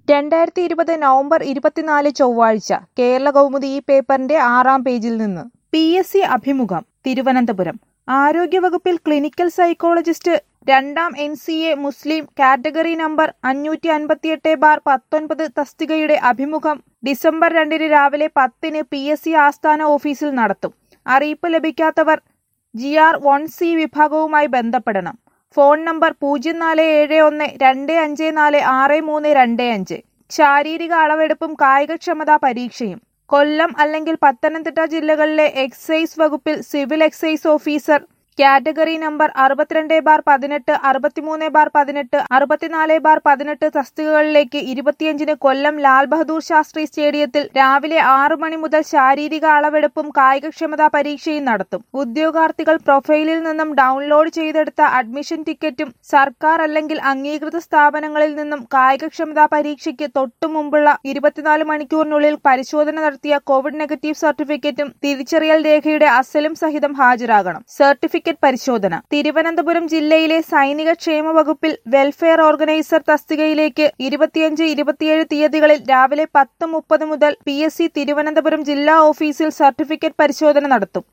രണ്ടായിരത്തി ഇരുപത് നവംബർ ഇരുപത്തിനാല് ചൊവ്വാഴ്ച കേരള കൗമുദി ഈ പേപ്പറിന്റെ ആറാം പേജിൽ നിന്ന് പി എസ് സി അഭിമുഖം തിരുവനന്തപുരം ആരോഗ്യവകുപ്പിൽ ക്ലിനിക്കൽ സൈക്കോളജിസ്റ്റ് രണ്ടാം എൻ സി എ മുസ്ലിം കാറ്റഗറി നമ്പർ അഞ്ഞൂറ്റി അൻപത്തിയെട്ട് ബാർ പത്തൊൻപത് തസ്തികയുടെ അഭിമുഖം ഡിസംബർ രണ്ടിന് രാവിലെ പത്തിന് പി എസ് സി ആസ്ഥാന ഓഫീസിൽ നടത്തും അറിയിപ്പ് ലഭിക്കാത്തവർ ജി ആർ വൺ സി വിഭാഗവുമായി ബന്ധപ്പെടണം ഫോൺ നമ്പർ പൂജ്യം നാല് ഏഴ് ഒന്ന് രണ്ട് അഞ്ച് നാല് ആറ് മൂന്ന് രണ്ട് അഞ്ച് ശാരീരിക അളവെടുപ്പും കായികക്ഷമതാ പരീക്ഷയും കൊല്ലം അല്ലെങ്കിൽ പത്തനംതിട്ട ജില്ലകളിലെ എക്സൈസ് വകുപ്പിൽ civil excise officer category number അറുപത്തിരണ്ട് ബാർ പതിനെട്ട് അറുപത്തിമൂന്ന് ബാർ പതിനെട്ട് അറുപത്തിനാല് ബാർ പതിനെട്ട് തസ്തികകളിലേക്ക് ഇരുപത്തിയഞ്ചിന് കൊല്ലം ലാൽ ബഹദൂർ ശാസ്ത്രി സ്റ്റേഡിയത്തിൽ രാവിലെ ആറു മണി മുതൽ ശാരീരിക അളവെടുപ്പും കായികക്ഷമതാ പരീക്ഷയും നടത്തും ഉദ്യോഗാർത്ഥികൾ പ്രൊഫൈലിൽ നിന്നും ഡൗൺലോഡ് ചെയ്തെടുത്ത അഡ്മിഷൻ ടിക്കറ്റും സർക്കാർ അല്ലെങ്കിൽ അംഗീകൃത സ്ഥാപനങ്ങളിൽ നിന്നും കായികക്ഷമതാ പരീക്ഷയ്ക്ക് തൊട്ടു മുമ്പുള്ള ഇരുപത്തിനാല് മണിക്കൂറിനുള്ളിൽ പരിശോധന നടത്തിയ കോവിഡ് നെഗറ്റീവ് സർട്ടിഫിക്കറ്റും തിരിച്ചറിയൽ രേഖയുടെ അസലും സഹിതം ഹാജരാകണം സർട്ടിഫിക്കറ്റ് പരിശോധന തിരുവനന്തപുരം ജില്ലയിലെ സൈനിക ക്ഷേമ വകുപ്പിൽ വെൽഫെയർ ഓർഗനൈസർ തസ്തികയിലേക്ക് ഇരുപത്തിയഞ്ച് ഇരുപത്തിയേഴ് തീയതികളിൽ രാവിലെ പത്ത് മുപ്പത് മുതൽ പി എസ് സി തിരുവനന്തപുരം ജില്ലാ ഓഫീസിൽ സർട്ടിഫിക്കറ്റ് പരിശോധന നടത്തും